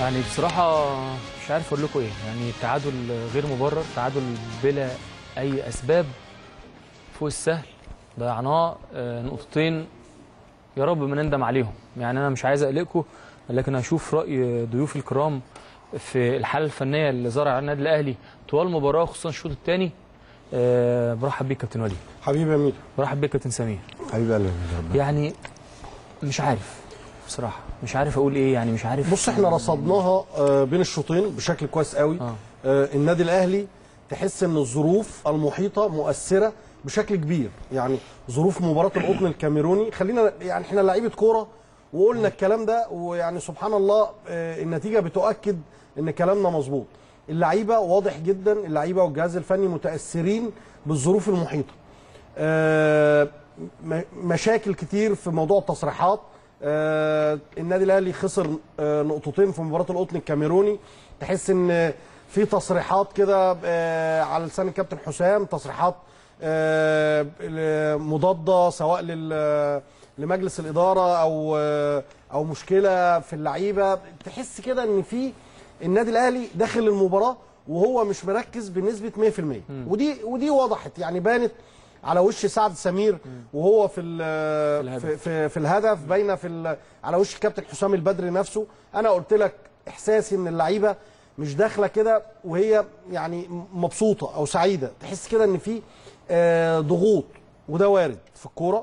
يعني بصراحة مش عارف أقول لكم إيه يعني التعادل غير مبرر تعادل بلا أي أسباب فوق السهل ضيعناه آه، نقطتين يا رب ما نندم عليهم يعني أنا مش عايز أقلقكم لكن هشوف رأي ضيوف الكرام في الحالة الفنية اللي ظهر على النادي الأهلي طوال المباراة خصوصا الشوط الثاني أه برحب بيك كابتن وليد حبيبي يا ميدو برحب بيك كابتن سمير حبيبي قلبي يعني مش عارف بصراحة مش عارف أقول إيه يعني مش عارف بص احنا رصدناها آه، بين الشوطين بشكل كويس قوي آه. آه، النادي الاهلي تحس ان الظروف المحيطه مؤثره بشكل كبير يعني ظروف مباراه القطن الكاميروني خلينا يعني احنا لعيبه كوره وقلنا الكلام ده ويعني سبحان الله آه، النتيجه بتؤكد ان كلامنا مظبوط اللعيبه واضح جدا اللعيبه والجهاز الفني متاثرين بالظروف المحيطه آه، م- مشاكل كتير في موضوع التصريحات آه، النادي الاهلي خسر آه، نقطتين في مباراه القطن الكاميروني تحس ان في تصريحات كده آه، على لسان الكابتن حسام تصريحات آه، مضاده سواء لل لمجلس الاداره او آه، او مشكله في اللعيبه تحس كده ان في النادي الاهلي داخل المباراه وهو مش مركز بنسبه 100% ودي ودي وضحت يعني بانت على وش سعد سمير وهو في ال- الهدف. في, في, في الهدف باينه في ال- على وش الكابتن حسام البدري نفسه انا قلت لك احساسي ان اللعيبه مش داخله كده وهي يعني مبسوطه او سعيده تحس كده ان في آه، ضغوط وده وارد في الكوره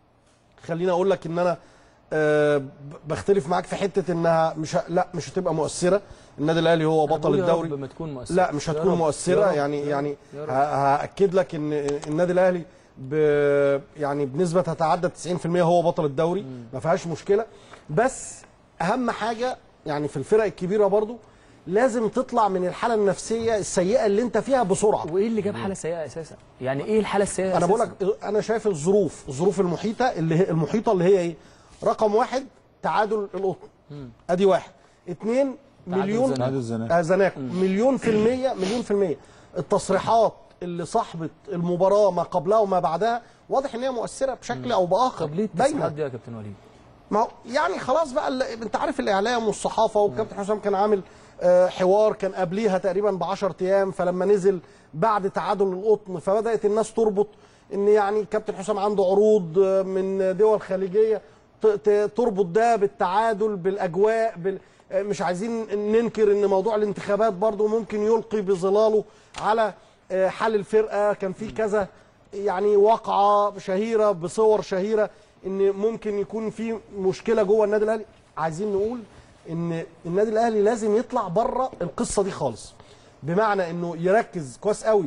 خليني اقول لك ان انا آه، ب- بختلف معاك في حته انها مش ه- لا مش هتبقى مؤثره النادي الاهلي هو أنا بطل بقول يا الدوري رب ما تكون مؤثرة لا مش يا هتكون رب، مؤثره يا رب، يعني يا يعني رب، يا رب. ه- هاكد لك ان النادي الاهلي ب يعني بنسبه تتعدى 90% هو بطل الدوري ما فيهاش مشكله بس اهم حاجه يعني في الفرق الكبيره برضو لازم تطلع من الحاله النفسيه السيئه اللي انت فيها بسرعه وايه اللي جاب حاله سيئه اساسا يعني ايه الحاله السيئه انا بقول أساساً؟ لك انا شايف الظروف الظروف المحيطه اللي هي المحيطه اللي هي ايه رقم واحد تعادل القطن ادي واحد اتنين تعادل مليون الزناقة. تعادل الزناقة. آه زناقة مليون في المية مليون في المية التصريحات اللي صاحبت المباراة ما قبلها وما بعدها واضح ان هي مؤثرة بشكل او باخر طب ليه باينة. التصريحات دي يا كابتن وليد ما هو يعني خلاص بقى ال- انت عارف الاعلام والصحافه والكابتن حسام كان عامل آه، حوار كان قبليها تقريبا ب 10 ايام فلما نزل بعد تعادل القطن فبدات الناس تربط ان يعني الكابتن حسام عنده عروض آه، من دول خليجيه ت- ت- تربط ده بالتعادل بالاجواء بال آه، مش عايزين ننكر ان موضوع الانتخابات برضو ممكن يلقي بظلاله على آه، حال الفرقه كان في كذا يعني واقعه شهيره بصور شهيره ان ممكن يكون في مشكله جوه النادي الاهلي عايزين نقول ان النادي الاهلي لازم يطلع بره القصه دي خالص بمعنى انه يركز كويس قوي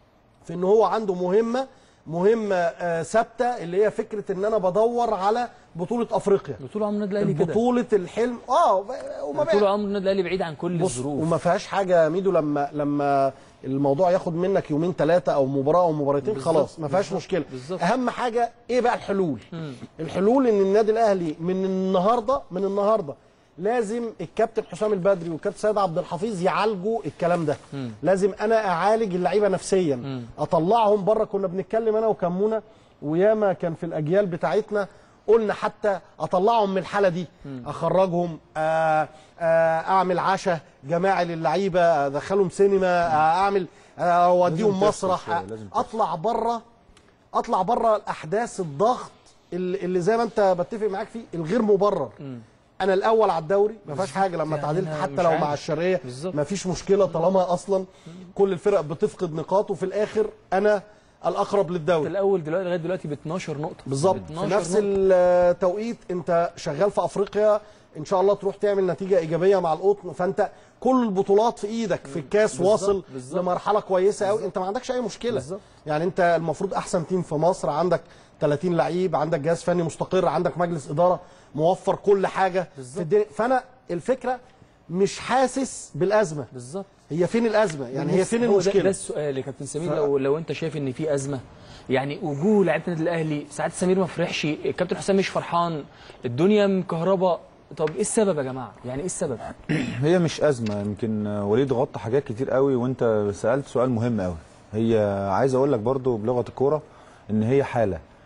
في ان هو عنده مهمه مهمه آه، ثابته اللي هي فكره ان انا بدور على بطوله افريقيا طول عمر النادي الاهلي كده بطوله الحلم اه وما طول عمر النادي الاهلي بعيد عن كل بص الظروف وما فيهاش حاجه يا ميدو لما لما الموضوع ياخد منك يومين ثلاثه او مباراه او مباراتين بالظبط، خلاص ما فيهاش بالظبط، مشكله بالظبط. اهم حاجه ايه بقى الحلول الحلول ان النادي الاهلي من النهارده من النهارده لازم الكابتن حسام البدري والكابتن سيد عبد الحفيظ يعالجوا الكلام ده لازم انا اعالج اللعيبه نفسيا اطلعهم بره كنا بنتكلم انا وكمونه وياما كان في الاجيال بتاعتنا قلنا حتى اطلعهم من الحاله دي اخرجهم آه، آه، اعمل عشاء جماعي للعيبه ادخلهم سينما آه، اعمل آه، اوديهم لازم تفصل مسرح شوية، آه، لازم تفصل. اطلع بره اطلع بره الاحداث الضغط اللي اللي زي ما انت بتفق معاك فيه الغير مبرر انا الاول على الدوري ما فيهاش حاجه لما يعني تعادلت أنا حتى مش لو عارف. مع الشرقيه بالظبط. ما فيش مشكله طالما اصلا كل الفرق بتفقد نقاط وفي الاخر انا الاقرب في للدوري الاول دلوقتي لغايه دلوقتي ب 12 نقطه بالظبط ب في 12 نفس نقطة. التوقيت انت شغال في افريقيا ان شاء الله تروح تعمل نتيجه ايجابيه مع القطن فانت كل البطولات في ايدك في الكاس بالظبط، واصل بالظبط. لمرحله كويسه قوي انت ما عندكش اي مشكله بالظبط. يعني انت المفروض احسن تيم في مصر عندك 30 لعيب عندك جهاز فني مستقر عندك مجلس اداره موفر كل حاجه بالظبط. في الدنيا فانا الفكره مش حاسس بالازمه بالظبط هي فين الازمه يعني هي فين هو ده- المشكله ده السؤال يا كابتن سمير ف- لو لو انت شايف ان في ازمه يعني وجوه لعيبه النادي الاهلي ساعات سمير ما فرحش الكابتن حسام مش فرحان الدنيا مكهربه طب ايه السبب يا جماعه يعني ايه السبب هي مش ازمه يمكن وليد غطى حاجات كتير قوي وانت سالت سؤال مهم قوي هي عايز اقول لك برضو بلغه الكوره ان هي حاله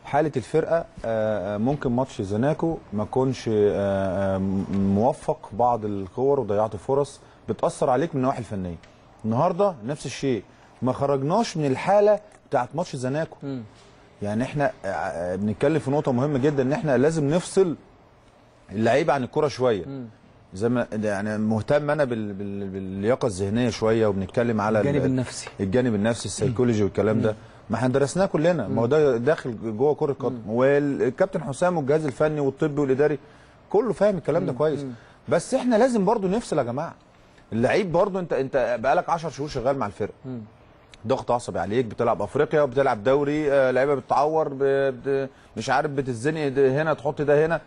حاله الفرقه آه، آه، ممكن ماتش زناكو ما كونش آه، آه، م- موفق بعض الكور وضيعت فرص بتاثر عليك من النواحي الفنيه النهارده نفس الشيء ما خرجناش من الحاله بتاعت ماتش زناكو مم. يعني احنا آه، آه، بنتكلم في نقطه مهمه جدا ان احنا لازم نفصل اللعيبه عن الكره شويه مم. زي ما يعني مهتم انا بال... بال... باللياقه الذهنيه شويه وبنتكلم على ال- الجانب النفسي الجانب النفسي السيكولوجي والكلام ده ما احنا درسناه كلنا ما هو ده داخل جوه كره القدم والكابتن حسام والجهاز الفني والطبي والاداري كله فاهم الكلام ده كويس بس احنا لازم برضو نفصل يا جماعه اللعيب برضو انت انت بقالك 10 شهور شغال مع الفرقه مم. ضغط عصبي عليك بتلعب افريقيا وبتلعب دوري آه، لعيبه بتتعور ب... بت... مش عارف بتتزنق ده هنا تحط ده هنا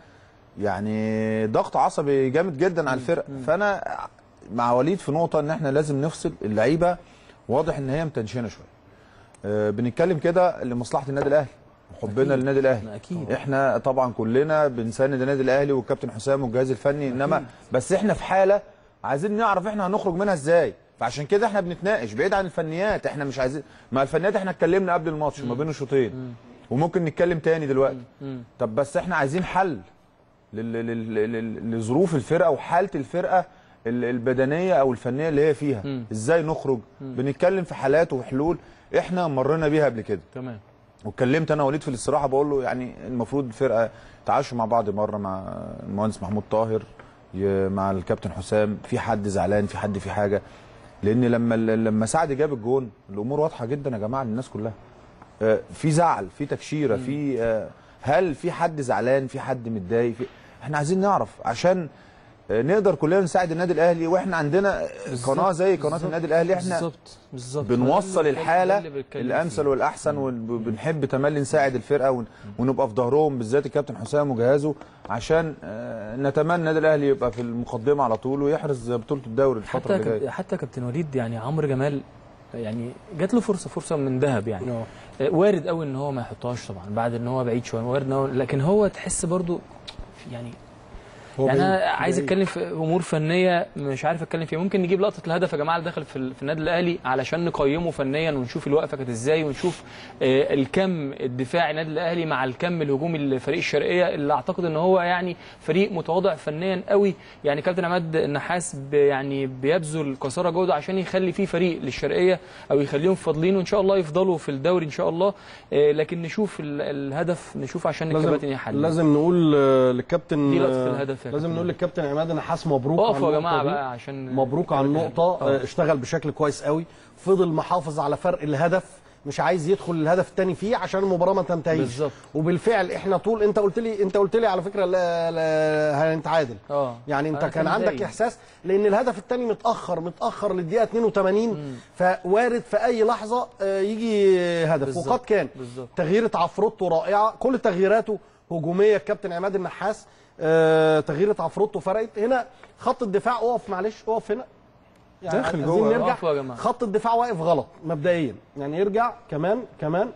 يعني ضغط عصبي جامد جدا على الفرقه فانا مع وليد في نقطه ان احنا لازم نفصل اللعيبه واضح ان هي متنشنه شويه آه، بنتكلم كده لمصلحه النادي الاهلي وحبنا أكيد. للنادي الاهلي أكيد. احنا طبعا كلنا بنساند النادي الاهلي والكابتن حسام والجهاز الفني انما بس احنا في حاله عايزين نعرف احنا هنخرج منها ازاي فعشان كده احنا بنتناقش بعيد عن الفنيات احنا مش عايزين مع الفنيات احنا اتكلمنا قبل الماتش ما بين الشوطين وممكن نتكلم تاني دلوقتي مم. طب بس احنا عايزين حل لل- لل- لل- لظروف الفرقه وحاله الفرقه ال- البدنيه او الفنيه اللي هي فيها مم. ازاي نخرج بنتكلم في حالات وحلول احنا مرينا بيها قبل كده تمام واتكلمت انا وليد في الاستراحه بقول له يعني المفروض الفرقه تعاشوا مع بعض مره مع المهندس محمود طاهر ي- مع الكابتن حسام في حد زعلان في حد في حاجه لان لما لما سعد جاب الجون الامور واضحه جدا يا جماعه للناس كلها آه، في زعل في تكشيره في آه، هل في حد زعلان في حد متضايق في احنا عايزين نعرف عشان آه، نقدر كلنا نساعد النادي الاهلي واحنا عندنا قناه زي قناه بالظبط. النادي الاهلي احنا بالظبط بالظبط بنوصل ده اللي- الحاله ده اللي بتكلم الامثل فيه. والاحسن وبنحب تملي نساعد الفرقه ون- ونبقى في ظهرهم بالذات الكابتن حسام وجهازه عشان آه، نتمنى النادي الاهلي يبقى في المقدمه على طول ويحرز بطوله الدوري الفتره حتى اللي كاب- جايه حتى كابتن وليد يعني عمرو جمال يعني جات له فرصه فرصه من ذهب يعني آه. آه، وارد قوي ان هو ما يحطهاش طبعا بعد ان هو بعيد شويه وارد إن هو لكن هو تحس برضو يعني هو يعني بعيد- انا عايز بعيد. اتكلم في امور فنيه مش عارف اتكلم فيها ممكن نجيب لقطه الهدف يا جماعه اللي دخل في, ال- في النادي الاهلي علشان نقيمه فنيا ونشوف الوقفه كانت ازاي ونشوف آه، الكم الدفاعي النادي الاهلي مع الكم الهجومي لفريق الشرقيه اللي اعتقد ان هو يعني فريق متواضع فنيا قوي يعني كابتن عماد النحاس ب- يعني بيبذل قصارى جهده عشان يخلي فيه فريق للشرقيه او يخليهم فاضلين وان شاء الله يفضلوا في الدوري ان شاء الله آه، لكن نشوف ال- الهدف نشوف عشان لازم الكباتن يحلل لازم نقول آه، للكابتن دي لقطة آه، الهدف يا لازم كابتن. نقول للكابتن عماد نحاس مبروك اقفوا على يا النقطة جماعه دي. بقى عشان مبروك على النقطة آه، اشتغل بشكل كويس قوي فضل محافظ على فرق الهدف مش عايز يدخل الهدف الثاني فيه عشان المباراة ما تنتهيش بالظبط. وبالفعل احنا طول انت قلت لي انت قلت لي على فكرة لا لا هنتعادل اه يعني انت أنا كان كان عندك متضايق. احساس لان الهدف الثاني متاخر متاخر للدقيقه 82 فوارد في اي لحظه آه، يجي هدف بالظبط. وقد كان بالظبط. تغييره عفروتو رائعه كل تغييراته هجوميه الكابتن عماد النحاس آه، تغييره عفروتو فرقت هنا خط الدفاع اقف معلش اقف هنا يعني داخل عايزين جوه. نرجع اقفوا يا جماعة. خط الدفاع واقف غلط مبدئيا يعني يرجع كمان كمان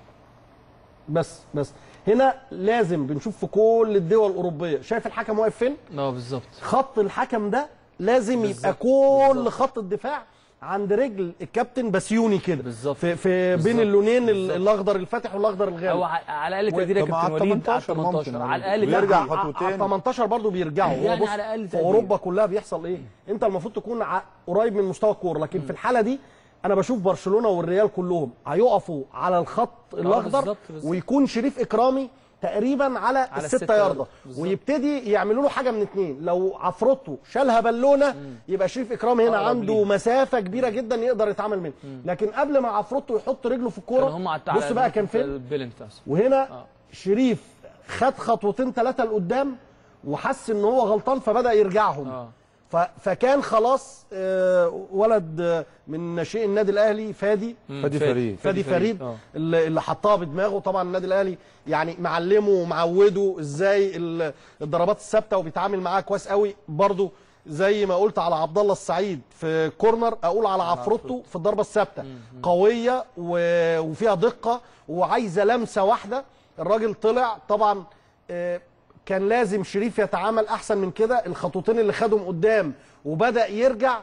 بس بس هنا لازم بنشوف في كل الدول الاوروبيه شايف الحكم واقف فين اه بالظبط خط الحكم ده لازم يبقى بالظبط، كل بالظبط. خط الدفاع عند رجل الكابتن بسيوني كده بالظبط. في, في بين بالظبط. اللونين ال- بالظبط. الاخضر الفاتح والاخضر او الغامق ع- على الاقل تقدير يا طب مع كابتن وليد على 18 18 ممكن. على الاقل ويرجع تقدير. خطوتين. على 18 برضه بيرجعوا هو يعني بص على الأقل في تقدير. اوروبا كلها بيحصل ايه انت المفروض تكون ع- قريب من مستوى الكوره لكن في الحاله دي انا بشوف برشلونه والريال كلهم هيقفوا على الخط الاخضر بالظبط، بالظبط. ويكون شريف اكرامي تقريبا على, على الستة الستة ياردة ياردة. بالظبط. ويبتدي يعملوا له حاجه من اتنين لو عفروتو شالها بالونه يبقى شريف اكرامي هنا أقرب عنده ليه. مسافه كبيره جدا يقدر يتعامل منها لكن قبل ما عفروتو يحط رجله في الكوره كانوا هم على بص بقى كان فين البيلنت اصلا وهنا آه. شريف خد خطوتين ثلاثه لقدام وحس ان هو غلطان فبدا يرجعهم اه ف... فكان خلاص آه، ولد آه، من ناشئ النادي الاهلي فادي مم، فادي فريد. فادي فريد اه اللي اللي حطها بدماغه طبعا النادي الاهلي يعني معلمه ومعوده ازاي ال- الضربات الثابته وبيتعامل معاها كويس قوي برضو زي ما قلت على عبد الله السعيد في كورنر اقول على عفروتو في الضربه الثابته قويه و- وفيها دقه وعايزه لمسه واحده الراجل طلع طبعا آه، كان لازم شريف يتعامل احسن من كده الخطوتين اللي خدهم قدام وبدا يرجع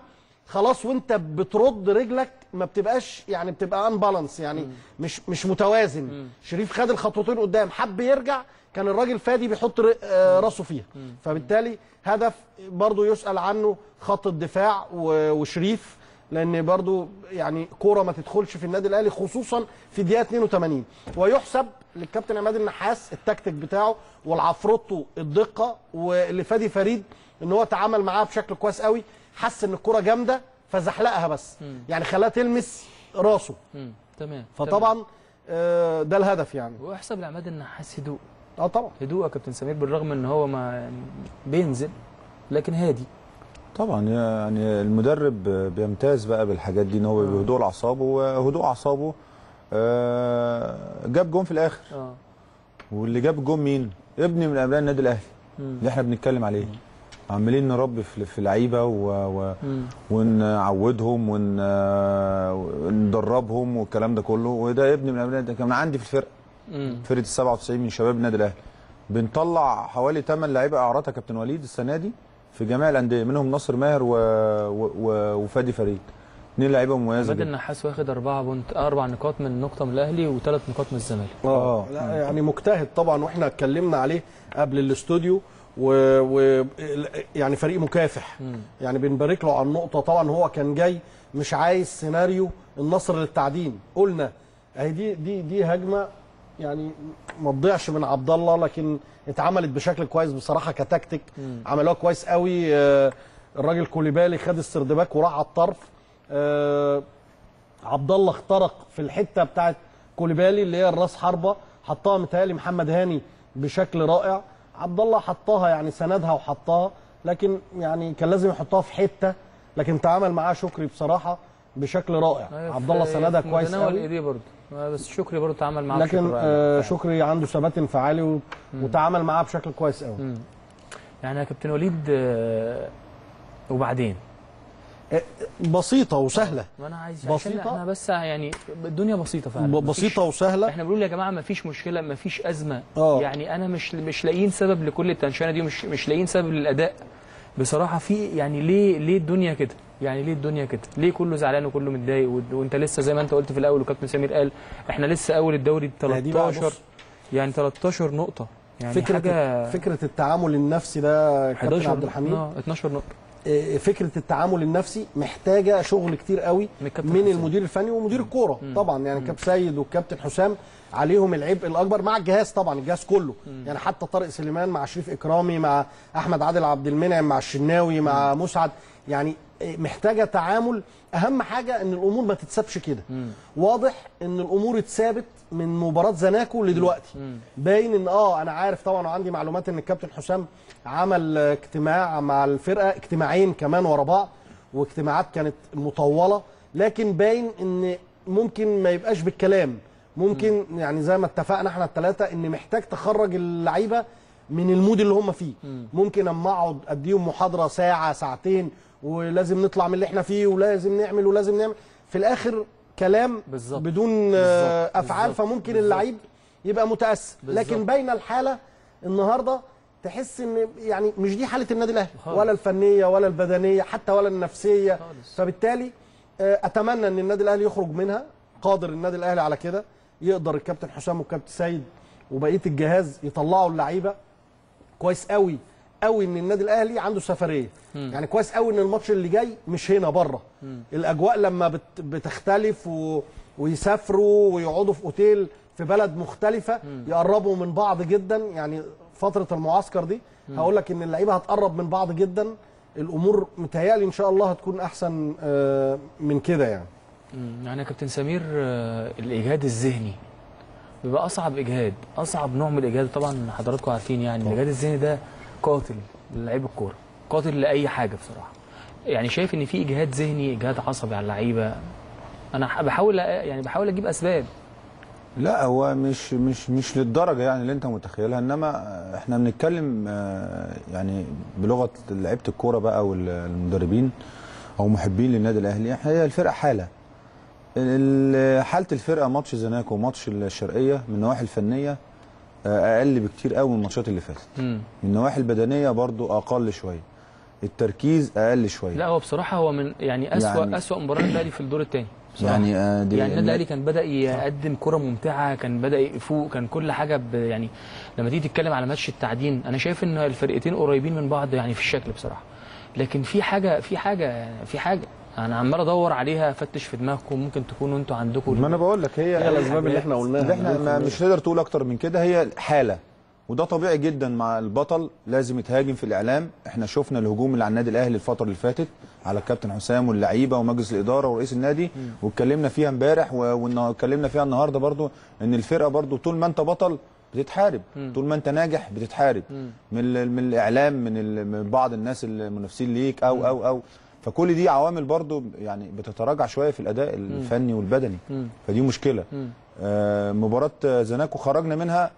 خلاص وانت بترد رجلك ما بتبقاش يعني بتبقى ان بالانس يعني مش مش متوازن شريف خد الخطوتين قدام حب يرجع كان الراجل فادي بيحط ر- آه، راسه فيها فبالتالي هدف برضو يسأل عنه خط الدفاع و- وشريف لان برضو يعني كوره ما تدخلش في النادي الاهلي خصوصا في دقيقه 82 ويحسب للكابتن عماد النحاس التكتيك بتاعه والعفروتو الدقه واللي فادي فريد ان هو تعامل معاها بشكل كويس قوي حس ان الكوره جامده فزحلقها بس يعني خلاها تلمس راسه مم. تمام تمام. فطبعا آه، ده الهدف يعني واحسب لعماد النحاس هدوء اه طبعا هدوء يا كابتن سمير بالرغم ان هو ما يعني بينزل لكن هادي طبعا يعني المدرب بيمتاز بقى بالحاجات دي ان هو بهدوء الاعصاب وهدوء اعصابه آه، جاب جون في الاخر اه واللي جاب الجون مين؟ ابن من ابناء النادي الاهلي اللي احنا بنتكلم عليه عمالين نربي في في لعيبه و... و... مم. ونعودهم ون... وندربهم والكلام ده كله وده ابن من ابناء كان عندي في الفرقه مم. فرقه ال 97 من شباب النادي الاهلي بنطلع حوالي 8 لعيبه اعارات يا كابتن وليد السنه دي في جميع الانديه منهم ناصر ماهر و... و... و... وفادي فريد اثنين لعيبه مميزه عماد جدا النحاس واخد أربعة بونت أربع نقاط من نقطة من الأهلي وثلاث نقاط من الزمالك اه لا يعني مجتهد طبعا واحنا اتكلمنا عليه قبل الاستوديو و, و يعني فريق مكافح يعني بنبارك له على النقطه طبعا هو كان جاي مش عايز سيناريو النصر للتعدين قلنا اهي دي دي دي هجمه يعني ما تضيعش من عبد الله لكن اتعملت بشكل كويس بصراحه كتكتيك عملوها كويس قوي آه، الراجل كوليبالي خد السردباك وراح على الطرف آه، عبد الله اخترق في الحته بتاعت كوليبالي اللي هي الراس حربه حطها متهيألي محمد هاني بشكل رائع عبد الله حطها يعني سندها وحطها لكن يعني كان لازم يحطها في حته لكن تعامل معاه شكري بصراحه بشكل رائع أيوة، عبد الله في- سندها في كويس متناول قوي ايديه برضه آه، بس شكري برضه تعامل معاه لكن بشكل رائع. آه شكري عنده ثبات انفعالي و- وتعامل معاه بشكل كويس قوي مم. يعني يا كابتن وليد آه، وبعدين آه، بسيطه وسهله ما انا عايز عشان بسيطة؟ احنا بس يعني الدنيا بسيطه فعلا ب- مفيش- بسيطه وسهله احنا بنقول يا جماعه ما فيش مشكله ما فيش ازمه آه. يعني انا مش مش لاقيين سبب لكل التنشنه دي مش مش لاقيين سبب للاداء بصراحه في يعني ليه ليه الدنيا كده يعني ليه الدنيا كده ليه كله زعلان وكله متضايق و- وانت لسه زي ما انت قلت في الاول وكابتن سمير قال احنا لسه اول الدوري ما دي بقى 13 بص. يعني 13 نقطه يعني فكره حاجه فكره التعامل النفسي ده كابتن 11 عبد الحميد آه، 12 نقطه آه، فكره التعامل النفسي محتاجه شغل كتير قوي من الكابتن من حسام. المدير الفني ومدير الكوره طبعا يعني كابتن سيد والكابتن حسام عليهم العبء الاكبر مع الجهاز طبعا الجهاز كله يعني حتى طارق سليمان مع شريف اكرامي مع احمد عادل عبد المنعم مع الشناوي مع مسعد يعني آه، محتاجه تعامل اهم حاجه ان الامور ما تتسابش كده واضح ان الامور اتثابت من مباراه زناكو لدلوقتي باين ان اه انا عارف طبعا وعندي معلومات ان الكابتن حسام عمل آه، اجتماع مع الفرقه اجتماعين كمان ورا بعض واجتماعات كانت مطوله لكن باين ان ممكن ما يبقاش بالكلام ممكن يعني زي ما اتفقنا احنا الثلاثه ان محتاج تخرج اللعيبه من المود اللي هم فيه ممكن اما اقعد اديهم محاضره ساعه ساعتين ولازم نطلع من اللي احنا فيه ولازم نعمل ولازم نعمل في الاخر كلام بالظبط. بدون آه، بالظبط. افعال بالظبط. فممكن بالظبط. اللعيب يبقى متاثر بالظبط. لكن باينه الحاله النهارده تحس ان يعني مش دي حاله النادي الاهلي خالص. ولا الفنيه ولا البدنيه حتى ولا النفسيه خالص. فبالتالي آه، اتمنى ان النادي الاهلي يخرج منها قادر النادي الاهلي على كده يقدر الكابتن حسام والكابتن سيد وبقيه الجهاز يطلعوا اللعيبه كويس قوي قوي ان النادي الاهلي عنده سفريه يعني كويس قوي ان الماتش اللي جاي مش هنا بره الاجواء لما بت بتختلف و... ويسافروا ويقعدوا في اوتيل في بلد مختلفه يقربوا من بعض جدا يعني فتره المعسكر دي هقول لك ان اللعيبه هتقرب من بعض جدا الامور متهيألي ان شاء الله هتكون احسن آه، من كده يعني مم. يعني يا كابتن سمير آه، الاجهاد الذهني بيبقى اصعب اجهاد اصعب نوع من الاجهاد طبعا حضراتكم عارفين يعني الاجهاد الذهني ده قاتل للعيب الكوره قاتل لاي حاجه بصراحه يعني شايف ان في اجهاد ذهني اجهاد عصبي على اللعيبه انا ح- بحاول أ- يعني بحاول اجيب اسباب لا هو مش مش مش للدرجه يعني اللي انت متخيلها انما احنا بنتكلم آه، يعني بلغه لعيبه الكوره بقى والمدربين او محبين للنادي الاهلي احنا هي الفرقه حاله ال- حاله الفرقه ماتش زناكو وماتش الشرقيه من النواحي الفنيه آه، اقل بكتير قوي من الماتشات اللي فاتت مم. من النواحي البدنيه برضو اقل شويه التركيز اقل شويه لا هو بصراحه هو من يعني اسوأ يعني- يعني اسوأ مباراه الاهلي في الدور الثاني يعني آه، دي يعني النادي الاهلي كان بدا يقدم كره ممتعه كان بدا يفوق كان كل حاجه ب يعني لما تيجي تتكلم على ماتش التعدين انا شايف ان الفرقتين قريبين من بعض يعني في الشكل بصراحه لكن في حاجه في حاجه في حاجه انا عمال ادور عليها افتش في دماغكم ممكن تكونوا انتوا عندكم ما انا بقول لك هي هي الاسباب اللي احنا قلناها اللي احنا ما مش تقدر تقول اكتر من كده هي حاله وده طبيعي جدا مع البطل لازم يتهاجم في الاعلام احنا شفنا الهجوم اللي على النادي الاهلي الفتره اللي فاتت على الكابتن حسام واللعيبه ومجلس الاداره ورئيس النادي واتكلمنا فيها امبارح و- واتكلمنا فيها النهارده برضو ان الفرقه برضو طول ما انت بطل بتتحارب طول ما انت ناجح بتتحارب من ال- من الاعلام من, ال- من بعض الناس المنافسين ليك او او او فكل دي عوامل برضو يعني بتتراجع شويه في الاداء الفني والبدني فدي مشكله آه مباراه زناكو خرجنا منها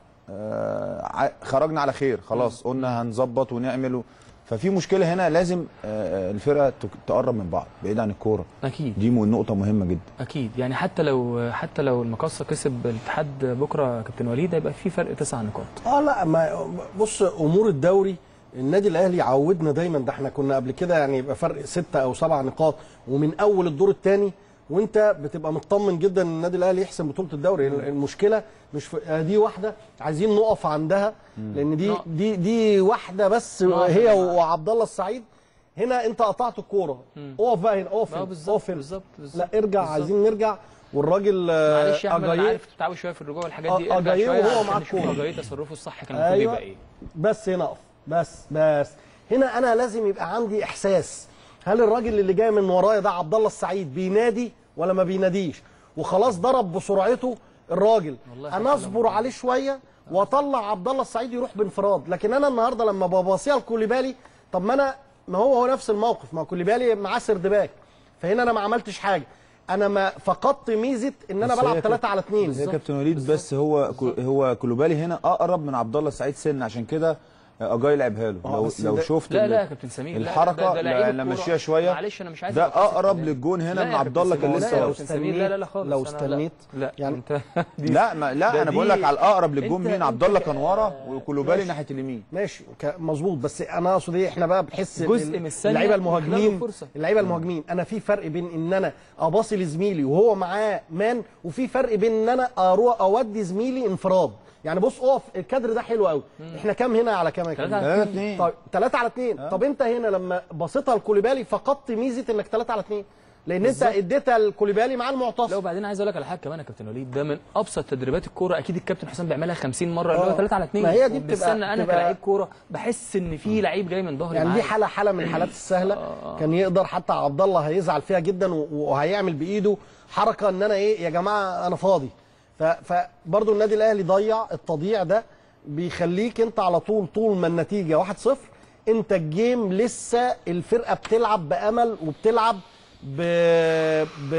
آه ع- خرجنا على خير خلاص قلنا هنظبط ونعمل و- ففي مشكله هنا لازم آه الفرقه تك- تقرب من بعض بعيد عن الكوره اكيد دي م- نقطه مهمه جدا اكيد يعني حتى لو حتى لو المقصه كسب الاتحاد بكره كابتن وليد هيبقى في فرق تسع نقاط اه لا ما بص امور الدوري النادي الاهلي عودنا دايما ده احنا كنا قبل كده يعني يبقى فرق ستة او سبع نقاط ومن اول الدور الثاني وانت بتبقى مطمن جدا ان النادي الاهلي يحسم بطوله الدوري المشكله مش في آه دي واحده عايزين نقف عندها لان دي نقف. دي دي واحده بس نقف هي يا جماعة. وعبد الله السعيد هنا انت قطعت الكوره اقف بقى هنا اقف اه هنا، بالظبط اقف هنا. بالظبط بالظبط لا ارجع بالظبط. عايزين نرجع والراجل آه، معلش يا احمد انا أجاييه- عارف بتتعب شويه في الرجوع والحاجات دي آه، ارجع أجاييه شويه وهو عشان معاه نشوف الكورة. أجاييه تصرفه الصح كان المفروض أيوة. يبقى ايه بس هنا اقف بس بس هنا انا لازم يبقى عندي احساس هل الراجل اللي جاي من ورايا ده عبد الله السعيد بينادي ولا ما بيناديش وخلاص ضرب بسرعته الراجل والله انا اصبر عليه شويه واطلع عبد الله السعيد يروح بانفراد لكن انا النهارده لما بباصيها لكوليبالي طب ما انا ما هو هو نفس الموقف ما كوليبالي معاه سردباك فهنا انا ما عملتش حاجه انا ما فقدت ميزه ان انا بس هي بلعب كانت- 3 على 2 بس هي كابتن وليد بس هو كو- هو كلوبالي هنا اقرب من عبد الله السعيد سن عشان كده اجاي لعبها له آه، لو بس لو ده- شفت لا ال- لا يا كابتن سمير لا، الحركه ده- ده لعيب لا الكورة. نمشيها شويه معلش انا مش عايز ده أبقى قصة اقرب كلام. للجون هنا لا من يا عبد كابتن الله سمير، كان لا لسه يا واقف. كابتن سمير لا لا لا خالص لو أنا لا. استنيت لا يعني- انت دي لا ما لا ده انا بقول دي- لك على الاقرب للجون أنت- مين عبد أنت الله ك- كان ورا وكلوبالي ماشي. ناحيه اليمين ماشي ك- مظبوط بس انا اقصد ايه احنا بقى بنحس جزء إن من الثانية اللعيبه بيخلق له المهاجمين فرصة. اللعيبه المهاجمين انا في فرق بين ان انا اباصي لزميلي وهو معاه مان وفي فرق بين ان انا اروح اودي زميلي انفراد يعني بص اقف الكادر ده حلو قوي احنا كام هنا على كام يا تلاتة كابتن؟ على ثلاثة اتنين طيب 3 على 2 طب انت هنا لما بصيتها لكوليبالي فقدت ميزه انك 3 على 2 لان انت اديتها لكوليبالي مع لا المعتصم وبعدين عايز اقول لك على حاجه كمان يا كابتن وليد ده من ابسط تدريبات الكوره اكيد الكابتن حسام بيعملها 50 مره اللي هو آه. 3 على 2 ما هي دي بتبقى- بستنى انا بتبقى- كلاعب كوره بحس ان في لعيب جاي من ظهري يعني دي معايا. حاله حاله من الحالات السهله كان يقدر حتى عبد الله هيزعل فيها جدا و- وهيعمل بايده حركه ان انا ايه يا جماعه انا فاضي ف- فبرضه النادي الاهلي ضيع التضييع ده بيخليك انت على طول طول ما النتيجه 1-0 انت الجيم لسه الفرقه بتلعب بامل وبتلعب ب... ب...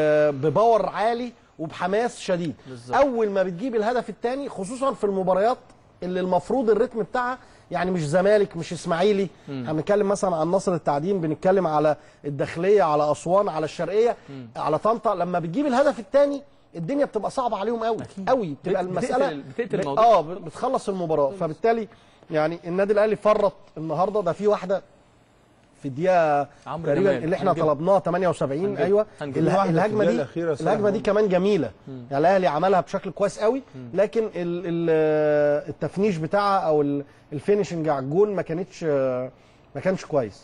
بباور عالي وبحماس شديد بالظبط. اول ما بتجيب الهدف الثاني خصوصا في المباريات اللي المفروض الريتم بتاعها يعني مش زمالك مش اسماعيلي احنا بنتكلم مثلا عن نصر التعدين بنتكلم على الداخليه على اسوان على الشرقيه على طنطا لما بتجيب الهدف الثاني الدنيا بتبقى صعبه عليهم قوي قوي بتبقى بت- المساله بتقتل- بتقتل ب- الموضوع. اه بتخلص المباراه فبالتالي يعني النادي الاهلي فرط النهارده ده في واحده في الدقيقه عمرو تقريبا جمال. اللي احنا هنجيبها. طلبناها 78 هنجيبها. ايوه هنجيبها. اله- واحدة في الهجمه الدقيقة دي الأخيرة الصراحة. الهجمه دي كمان جميله يعني الاهلي عملها بشكل كويس قوي لكن ال ال التفنيش بتاعها او ال- الفينشنج على الجون ما كانتش ما كانش كويس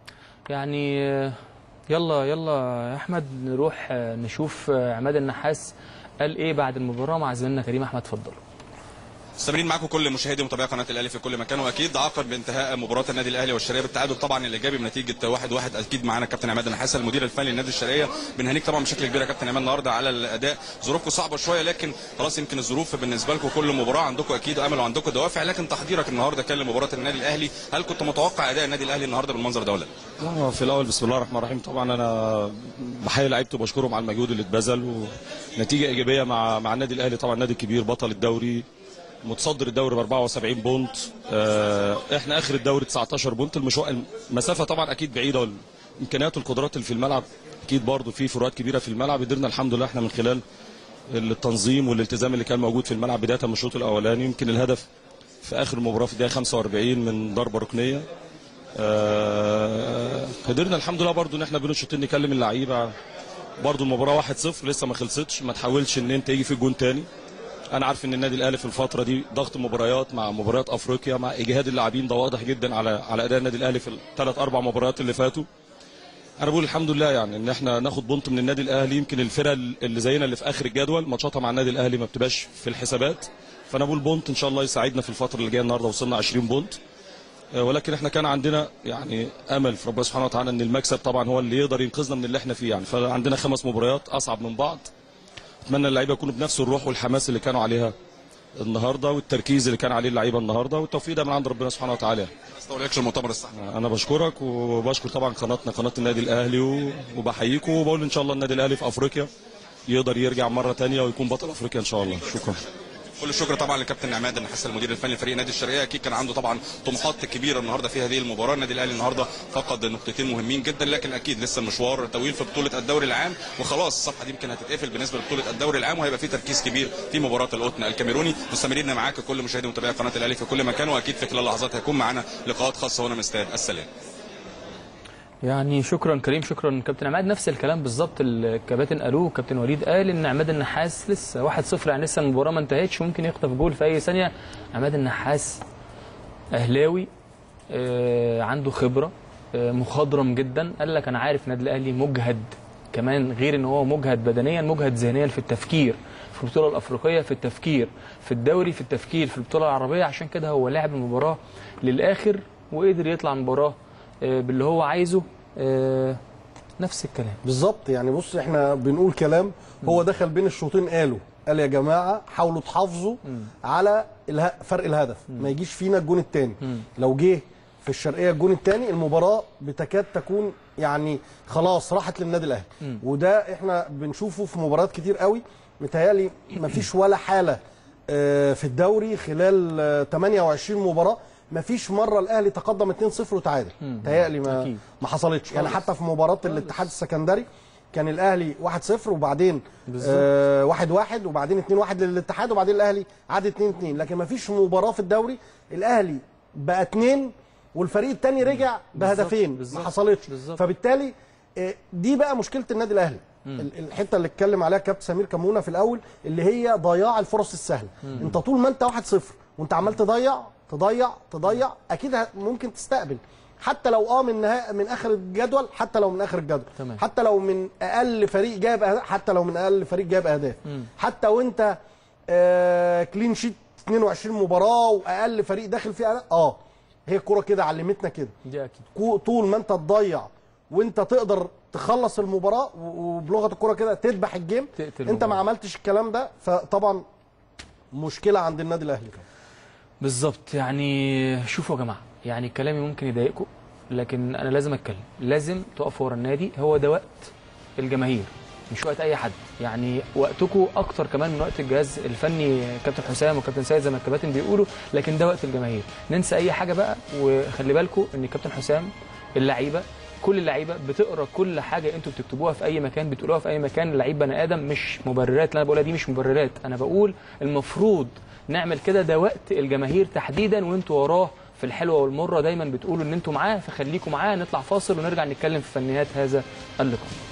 يعني آه، يلا يلا يا احمد نروح آه، نشوف آه، عماد النحاس قال ايه بعد المباراه مع زميلنا كريم احمد اتفضل مستمرين معاكم كل مشاهدي ومتابعي قناه الاهلي في كل مكان واكيد عقب بانتهاء مباراه النادي الاهلي والشرقيه بالتعادل طبعا الايجابي بنتيجه 1 1 اكيد معانا كابتن عماد النحاس المدير الفني للنادي الشرقيه بنهنيك طبعا بشكل كبير يا كابتن عماد النهارده على الاداء ظروفكم صعبه شويه لكن خلاص يمكن الظروف بالنسبه لكم كل مباراه عندكم اكيد امل وعندكم دوافع لكن تحضيرك النهارده كان لمباراه النادي الاهلي هل كنت متوقع اداء النادي الاهلي النهارده بالمنظر ده ولا لا؟ لا، في الاول بسم الله الرحمن الرحيم طبعا انا بحيي لعيبته وبشكرهم على المجهود اللي اتبذل ونتيجه ايجابيه مع مع النادي الاهلي طبعا النادي الكبير بطل الدوري متصدر الدوري ب 74 بونت آه، احنا اخر الدوري 19 بونت المشوار المسافه طبعا اكيد بعيده والامكانيات والقدرات اللي في الملعب اكيد برضه في فروقات كبيره في الملعب قدرنا الحمد لله احنا من خلال التنظيم والالتزام اللي كان موجود في الملعب بدايه من الشوط الاولاني يمكن الهدف في اخر المباراه في الدقيقه 45 من ضربه ركنيه آه، قدرنا الحمد لله برضو ان احنا بين الشوطين نكلم اللعيبه برضو المباراه 1-0 لسه ما خلصتش ما تحاولش ان انت يجي في الجون تاني انا عارف ان النادي الاهلي في الفتره دي ضغط مباريات مع مباريات افريقيا مع اجهاد اللاعبين ده واضح جدا على على اداء النادي الاهلي في الثلاث اربع مباريات اللي فاتوا انا بقول الحمد لله يعني ان احنا ناخد بونت من النادي الاهلي يمكن الفرق اللي زينا اللي في اخر الجدول ماتشاتها مع النادي الاهلي ما بتبقاش في الحسابات فانا بقول بونت ان شاء الله يساعدنا في الفتره اللي جايه النهارده وصلنا 20 بونت آه، ولكن احنا كان عندنا يعني امل في ربنا سبحانه وتعالى ان المكسب طبعا هو اللي يقدر ينقذنا من اللي احنا فيه يعني فعندنا خمس مباريات اصعب من بعض اتمنى اللعيبه يكونوا بنفس الروح والحماس اللي كانوا عليها النهارده والتركيز اللي كان عليه اللعيبه النهارده والتوفيق ده من عند ربنا سبحانه وتعالى ما استولكش المؤتمر الصحفي انا بشكرك وبشكر طبعا قناتنا قناه النادي الاهلي و- وبحييكم وبقول ان شاء الله النادي الاهلي في افريقيا يقدر يرجع مره تانية ويكون بطل افريقيا ان شاء الله شكرا كل الشكر طبعا لكابتن عماد النحاس المدير الفني لفريق نادي الشرقيه اكيد كان عنده طبعا طموحات كبيره النهارده في هذه المباراه النادي الاهلي النهارده فقد نقطتين مهمين جدا لكن اكيد لسه المشوار طويل في بطوله الدوري العام وخلاص الصفحه دي يمكن هتتقفل بالنسبه لبطوله الدوري العام وهيبقى في تركيز كبير في مباراه القطن الكاميروني مستمرين معاك كل مشاهدي ومتابعي قناه الاهلي في كل مكان واكيد في خلال لحظات هيكون معانا لقاءات خاصه هنا من استاد السلام يعني شكرا كريم شكرا كابتن عماد نفس الكلام بالظبط الكباتن قالوه كابتن وليد قال ان عماد النحاس لسه 1-0 يعني لسه المباراه ما انتهتش ممكن يخطف جول في اي ثانيه عماد النحاس اهلاوي آه عنده خبره آه مخضرم جدا قال لك انا عارف النادي الاهلي مجهد كمان غير ان هو مجهد بدنيا مجهد ذهنيا في التفكير في البطوله الافريقيه في التفكير في الدوري في التفكير في البطوله العربيه عشان كده هو لعب المباراه للاخر وقدر يطلع المباراه آه، باللي هو عايزه آه، نفس الكلام بالظبط يعني بص احنا بنقول كلام هو دخل بين الشوطين قالوا قال يا جماعه حاولوا تحافظوا على اله... فرق الهدف ما يجيش فينا الجون الثاني لو جه في الشرقيه الجون الثاني المباراه بتكاد تكون يعني خلاص راحت للنادي الاهلي وده احنا بنشوفه في مباريات كتير قوي متهيألي ما فيش ولا حاله آه، في الدوري خلال آه، 28 مباراه ما فيش مره الاهلي تقدم 2-0 وتعادل متهيألي ما أكيد. ما حصلتش يعني حتى في مباراه الاتحاد السكندري كان الاهلي 1-0 وبعدين آه 1-1 وبعدين 2-1 للاتحاد وبعدين الاهلي عاد 2-2 لكن ما فيش مباراه في الدوري الاهلي بقى 2 والفريق الثاني رجع بهدفين ما بالظبط. حصلتش بالظبط. فبالتالي آه، دي بقى مشكله النادي الاهلي ال- الحته اللي اتكلم عليها كابتن سمير كمونه في الاول اللي هي ضياع الفرص السهله انت طول ما انت 1-0 وانت عمال تضيع تضيع تضيع اكيد ه- ممكن تستقبل حتى لو اه من نها... من اخر الجدول حتى لو من اخر الجدول تمام. حتى لو من اقل فريق جاب أهداف حتى لو من اقل فريق جاب اهداف حتى وانت آه كلين شيت 22 مباراه واقل فريق داخل فيها أهداف، اه هي الكوره كده علمتنا كده دي اكيد كو- طول ما انت تضيع وانت تقدر تخلص المباراه و- وبلغه الكوره كده تذبح الجيم تقتل انت ما المباراة. عملتش الكلام ده فطبعا مشكله عند النادي الاهلي بالظبط يعني شوفوا يا جماعه يعني كلامي ممكن يضايقكم لكن انا لازم اتكلم لازم تقفوا ورا النادي هو ده وقت الجماهير مش وقت اي حد يعني وقتكم اكتر كمان من وقت الجهاز الفني كابتن حسام وكابتن سيد زي ما الكباتن بيقولوا لكن ده وقت الجماهير ننسى اي حاجه بقى وخلي بالكم ان كابتن حسام اللعيبه كل اللعيبه بتقرا كل حاجه انتوا بتكتبوها في اي مكان بتقولوها في اي مكان اللعيب بني ادم مش مبررات اللي انا بقولها دي مش مبررات انا بقول المفروض نعمل كده ده وقت الجماهير تحديدا وانتوا وراه في الحلوه والمره دايما بتقولوا ان انتوا معاه فخليكم معاه نطلع فاصل ونرجع نتكلم في فنيات هذا اللقاء